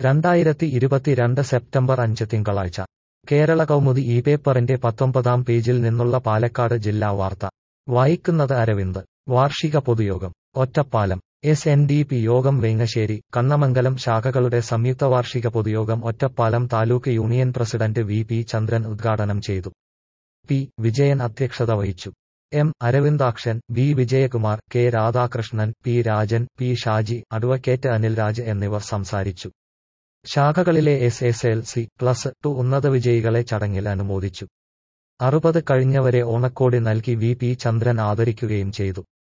രണ്ടായിരത്തി ഇരുപത്തിരണ്ട് സെപ്റ്റംബർ അഞ്ച് തിങ്കളാഴ്ച കേരള കൗമുദി ഈ പേപ്പറിന്റെ പത്തൊമ്പതാം പേജിൽ നിന്നുള്ള പാലക്കാട് ജില്ലാ വാർത്ത വായിക്കുന്നത് അരവിന്ദ് വാർഷിക പൊതുയോഗം Ottapalam S N D P യോഗം വേങ്ങശ്ശേരി കണ്ണമംഗലം ശാഖകളുടെ സംയുക്ത വാർഷിക പൊതുയോഗം Ottapalam taluk union president V P Chandran ഉദ്ഘാടനം ചെയ്തു പി വിജയൻ അധ്യക്ഷത വഹിച്ചു M Aravindakshan B Vijayakumar K Radhakrishnan P Rajan P Shaji advocate Anilraj എന്നിവർ സംസാരിച്ചു ശാഖകളിലെ S S L C plus two ഉന്നത വിജയികളെ ചടങ്ങിൽ അനുമോദിച്ചു അറുപത് കഴിഞ്ഞവരെ ഓണക്കോടി നൽകി വി പി ചന്ദ്രൻ ആദരിക്കുകയും ചെയ്തു